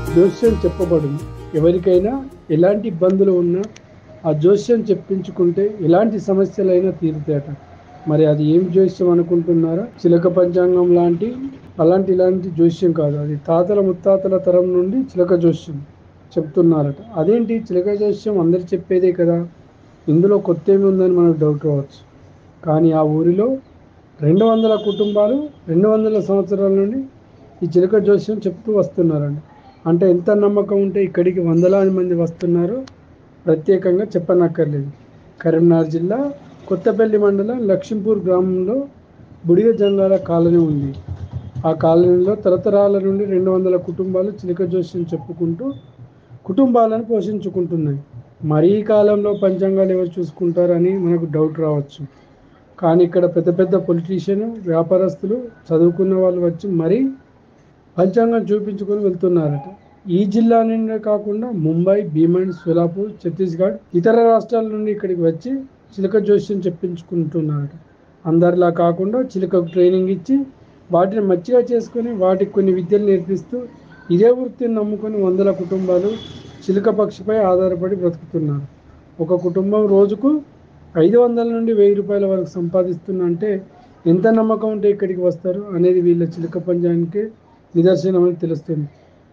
జోస్యం చెప్పబడింది ఎవరికైనా ఎలాంటి ఇబ్బందులు ఉన్నా ఆ జోస్యం చెప్పించుకుంటే ఎలాంటి సమస్యలైనా తీరుతాయట మరి అది ఏం జోస్యం అనుకుంటున్నారా చిలక పంచాంగం లాంటి అలాంటి ఇలాంటి జోస్యం కాదు అది తాతల ముత్తాతల తరం నుండి చిలక జోస్యం చెప్తున్నారట అదేంటి చిలక జోస్యం అందరు చెప్పేదే కదా ఇందులో కొత్త ఏమి ఉందని మనకు డౌట్ రావచ్చు కానీ ఆ ఊరిలో రెండు వందల కుటుంబాలు రెండు వందల సంవత్సరాల నుండి ఈ చిలక జోస్యం చెప్తూ వస్తున్నారండి అంటే ఎంత నమ్మకం ఉంటే ఇక్కడికి వందలాది మంది వస్తున్నారో ప్రత్యేకంగా చెప్పనక్కర్లేదు కరీంనగర్ జిల్లా కొత్తపల్లి మండలం లక్ష్మీపూర్ గ్రామంలో బుడిగ జంగాల కాలనీ ఉంది ఆ కాలనీలో తరతరాల నుండి రెండు వందల కుటుంబాలు చిలక జోస్యం చెప్పుకుంటూ కుటుంబాలను పోషించుకుంటున్నాయి మరి ఈ కాలంలో పంచాంగాలు ఎవరు చూసుకుంటారని మనకు డౌట్ రావచ్చు కానీ ఇక్కడ పెద్ద పెద్ద పొలిటీషియన్ వ్యాపారస్తులు చదువుకున్న వాళ్ళు వచ్చి మరీ పంచాంగం చూపించుకొని వెళ్తున్నారట ఈ జిల్లా నుండే కాకుండా ముంబై భీమండ్ సోలాపూర్ ఛత్తీస్గఢ్ ఇతర రాష్ట్రాల నుండి ఇక్కడికి వచ్చి చిలక జోస్యం చెప్పించుకుంటున్నారట అందరిలా కాకుండా చిలకకు ట్రైనింగ్ ఇచ్చి వాటిని మంచిగా చేసుకొని వాటికి కొన్ని విద్యలు నేర్పిస్తూ ఇదే వృత్తిని నమ్ముకొని వందల కుటుంబాలు చిలుక పక్షిపై ఆధారపడి బ్రతుకుతున్నారు ఒక కుటుంబం రోజుకు ఐదు వందల నుండి వెయ్యి రూపాయల వరకు సంపాదిస్తున్నా అంటే ఎంత నమ్మకం ఉంటే ఇక్కడికి వస్తారు అనేది వీళ్ళ చిలుక పంజానికి నిదర్శనమని తెలుస్తుంది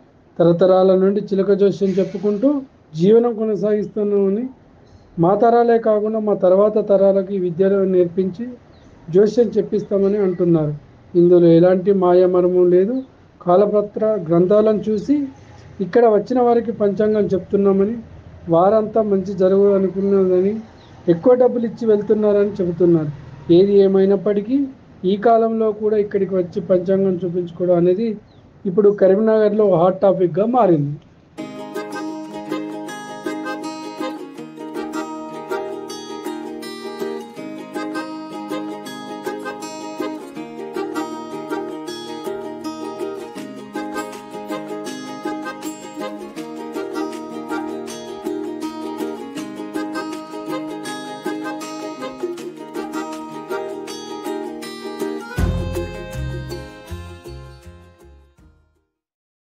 తరతరాల నుండి చిలక జోస్యం చెప్పుకుంటూ జీవనం కొనసాగిస్తున్నామని మా తరాలే కాకుండా మా తర్వాత తరాలకి ఈ విద్యను నేర్పించి జోస్యం చెప్పిస్తామని అంటున్నారు ఇందులో ఎలాంటి మాయమర్మం లేదు కాలపత్ర గ్రంథాలను చూసి ఇక్కడ వచ్చిన వారికి పంచాంగం చెప్తున్నామని వారంతా మంచి జరుగు అనుకున్నదని ఎక్కువ డబ్బులు ఇచ్చి వెళ్తున్నారని చెబుతున్నారు ఏది ఏమైనప్పటికీ ఈ కాలంలో కూడా ఇక్కడికి వచ్చి పంచాంగం చూపించుకోవడం అనేది ఇప్పుడు కరీంనగర్లో హాట్ టాపిక్గా మారింది